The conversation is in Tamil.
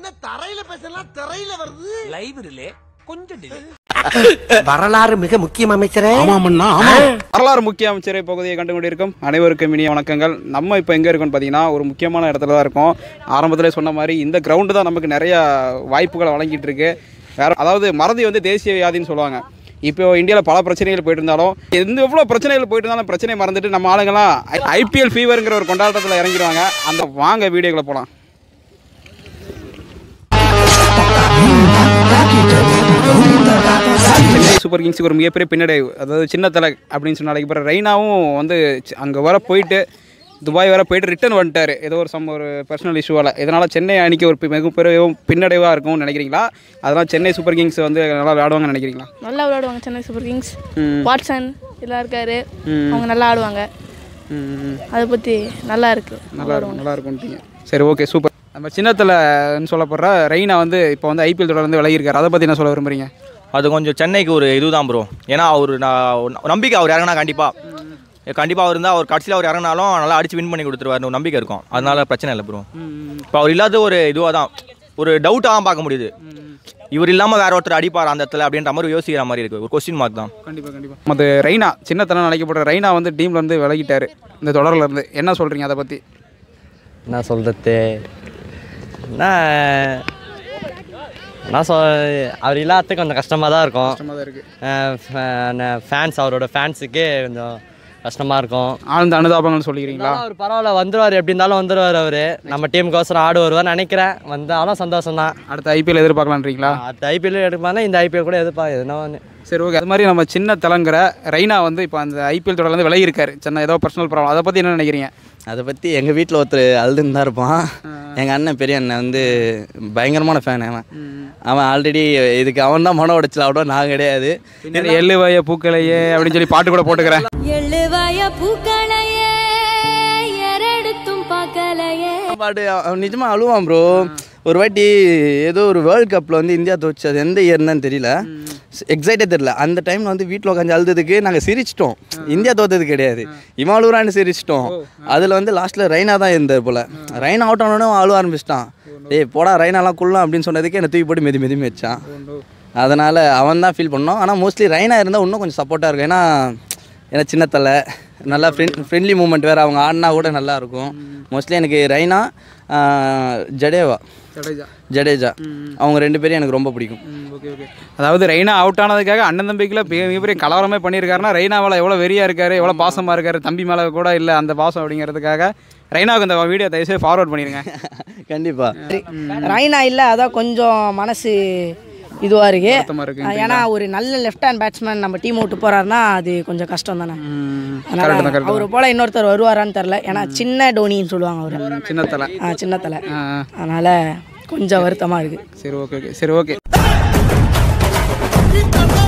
என்ன தரையில பேசலாம் திரையில வருது லைவ் ரிலே கொஞ்சம் டிலே வரலாறு மிக முக்கியம் அமைச்சரே வரலாறு முக்கிய அமைச்சரை பகுதியை கண்டு கொண்டிருக்கும் அனைவருக்கும் இனிய வணக்கங்கள் நம்ம இப்போ எங்கே இருக்கோம்னு பார்த்தீங்கன்னா ஒரு முக்கியமான இடத்துல தான் இருக்கோம் ஆரம்பத்திலே சொன்ன மாதிரி இந்த கிரவுண்டு தான் நமக்கு நிறைய வாய்ப்புகளை வழங்கிட்டு இருக்கு வேற அதாவது மறதி வந்து தேசிய வியாதின்னு சொல்லுவாங்க இப்போ இந்தியாவில் பல பிரச்சனைகள் போயிட்டு இருந்தாலும் எந்த எவ்வளோ பிரச்சனைகள் போயிட்டு இருந்தாலும் பிரச்சனையை மறந்துட்டு நம்ம ஆளுங்கெல்லாம் ஐபிஎல் ஃபீவருங்கிற ஒரு கொண்டாட்டத்தில் இறங்கிடுவாங்க அந்த வாங்க வீடியோக்களை போகலாம் சென்னை சூப்பர் கிங்ஸுக்கு ஒரு மிகப்பெரிய பின்னடைவு அதாவது சின்ன தலை அப்படின்னு சொன்ன அப்புறம் ரெய்னாவும் வந்து அங்கே வர போயிட்டு துபாய் வர போயிட்டு ரிட்டர்ன் வந்துட்டார் ஏதோ ஒரு சம் ஒரு பர்சனல் இஷ்யூவால் இதனால் சென்னை அணிக்கு ஒரு பி- மிகப்பெரிய பின்னடைவாக இருக்கும்னு நினைக்கிறீங்களா அதெல்லாம் சென்னை சூப்பர் கிங்ஸ் வந்து நல்லா விளையாடுவாங்கன்னு நினைக்கிறீங்களா நல்லா விளையாடுவாங்க சென்னை சூப்பர் கிங்ஸ் வாட்சன் எல்லாம் இருக்காரு அவங்க நல்லா ஆடுவாங்க அதை பற்றி நல்லா இருக்கு நல்லா இருக்கும் நல்லா இருக்கும்ட்டீங்க சரி ஓகே சூப்பர் நம்ம சின்னத்தலைன்னு சொல்லப்படுற ரெய்னா வந்து இப்போ வந்து ஐபிஎல் தொடர் வந்து விலகிருக்காரு அதை பற்றி என்ன சொல்ல விரும்புறீங்க அது கொஞ்சம் சென்னைக்கு ஒரு இதுதான் ப்ரோ ஏன்னா அவர் நான் நம்பிக்கை அவர் இறங்கினா கண்டிப்பாக கண்டிப்பாக அவர் இருந்தால் அவர் கடைசியில் அவர் இறங்கினாலும் நல்லா அடிச்சு வின் பண்ணி கொடுத்துருவாருன்னு ஒரு நம்பிக்கை இருக்கும் அதனால பிரச்சனை இல்லை ப்ரோ இப்போ அவர் இல்லாத ஒரு இதுவாக தான் ஒரு டவுட்டாக தான் பார்க்க முடியுது இவர் இல்லாமல் வேற ஒருத்தர் அடிப்பார் அந்த இடத்துல அப்படின்ற மாதிரி யோசிக்கிற மாதிரி இருக்குது ஒரு கொஸ்டின் மார்க் தான் கண்டிப்பாக கண்டிப்பாக அது ரெய்னா சின்னத்தனம் அழைக்கப்படுற ரெய்னா வந்து டீம்ல இருந்து விலகிட்டாரு இந்த தொடர்ல இருந்து என்ன சொல்கிறீங்க அதை பற்றி என்ன சொல்கிறது என்ன என்ன சொல் அவர் இல்லாததுக்கு கொஞ்சம் கஷ்டமாக தான் இருக்கும் கஷ்டமாக தான் இருக்குது ஃபேன்ஸ் அவரோட ஃபேன்ஸுக்கே கொஞ்சம் கஷ்டமாக இருக்கும் ஆழ்ந்த அனுதாபங்கள் சொல்லிக்கிறீங்களா அவர் பரவாயில்ல வந்துருவார் எப்படி இருந்தாலும் வந்துருவார் அவர் நம்ம டீமுக்கோசரம் ஆடு வருவார் நினைக்கிறேன் வந்தாலும் சந்தோஷம் தான் அடுத்த ஐபிஎல் எதிர்பார்க்கலான்றீங்களா அடுத்த ஐபிஎல் எடுப்பாங்க இந்த ஐபிஎல் கூட எதிர்ப்பா எதுனா ஒன்று சரி ஓகே அது மாதிரி நம்ம சின்ன தலைங்கிற ரெய்னா வந்து இப்போ அந்த ஐபிஎல் தொடர்லேருந்து விலகி இருக்காரு சின்ன ஏதோ பர்சனல் ப்ராப்ளம் அதை பற்றி என்ன நினைக்கிறீங்க அதை பற்றி எங்கள் வீட்டில் ஒருத்தர் அழுதுன்னு தான் இருப்பான் எங்கள் அண்ணன் பெரிய அண்ணன் வந்து பயங்கரமான ஃபேன் அவன் அவன் ஆல்ரெடி இதுக்கு அவன் தான் மன உடைச்சல் அவ்வளோ நான் கிடையாது பின்னாடி எள்ளு வய பூக்களையே அப்படின்னு சொல்லி பாட்டு கூட போட்டுக்கிறேன் எழுவாய பூக்களையே எரடுத்தும் பார்க்கலையே பாட்டு அவன் நிஜமாக அழுவான் ப்ரோ ஒரு வாட்டி ஏதோ ஒரு வேர்ல்ட் கப்பில் வந்து இந்தியா தோச்சு அது எந்த இயர்னு தெரியல எக்ஸைட்டே தெரியல அந்த டைமில் வந்து வீட்டில் உட்காந்து அழுதுக்கு நாங்கள் சிரிச்சிட்டோம் இந்தியா தோத்தது கிடையாது இவன் அழுகுறான்னு சிரிச்சிட்டோம் அதில் வந்து லாஸ்ட்டில் ரெய்னா தான் இருந்தார் போல் ரெய்னா அவுட் ஆனோடனே அவன் அழுவ ஆரம்பிச்சிட்டான் டேய் போடா ரெய்னாலாம் குள்ளலாம் அப்படின்னு சொன்னதுக்கு என்னை தூக்கி போட்டு மெதி மெதி வச்சான் அதனால் அவன் தான் ஃபீல் பண்ணோம் ஆனால் மோஸ்ட்லி ரெய்னா இருந்தால் இன்னும் கொஞ்சம் சப்போர்ட்டாக இருக்கும் ஏன்னா ஏன்னா சின்ன தலை நல்லா ஃப்ரெண்ட் ஃப்ரெண்ட்லி மூமெண்ட் வேறு அவங்க ஆடினா கூட நல்லா இருக்கும் மோஸ்ட்லி எனக்கு ரெய்னா ஆஹ், ஜடேவா ஜடேஜா ஜடேஜா அவங்க ரெண்டு பேரும் எனக்கு ரொம்ப பிடிக்கும் ஓகே ஓகே அதாவது ரெய்னா அவுட் ஆனதுக்காக அண்ணன் தம்பிக்குள்ள பெ- மிகப்பெரிய கலவரமே பண்ணியிருக்காருன்னா ரெய்னாவால் எவ்வளோ வெறியாக இருக்காரு எவ்வளோ பாசமாக இருக்காரு தம்பி மேலே கூட இல்லை அந்த பாசம் அப்படிங்கிறதுக்காக ரெய்னாவுக்கு இந்த வீடியோ தயவுசெய்து ஃபார்வர்ட் பண்ணிடுங்க கண்டிப்பாக ரைனா இல்லை அதான் கொஞ்சம் மனசு இதுவாக இருக்கு வருத்தமா இருக்கு ஏன்னா ஒரு நல்ல லெஃப்ட் ஹேண்ட் பேட்ஸ்மேன் நம்ம டீம் விட்டு போறாருன்னா அது கொஞ்சம் கஷ்டம் தானே கரெக்டு தான் அதனால கரெக்டு அவர் போல இன்னொருத்தர் வருவாரான்னு தெரில ஏன்னா சின்ன டோனின்னு சொல்லுவாங்க அவர் சின்ன தலை ஆ சின்ன தலை ஆ, ஆ. அதனால கொஞ்சம் வருத்தமாக இருக்கு சரி ஓகே ஓகே சரி ஓகே கண்ணா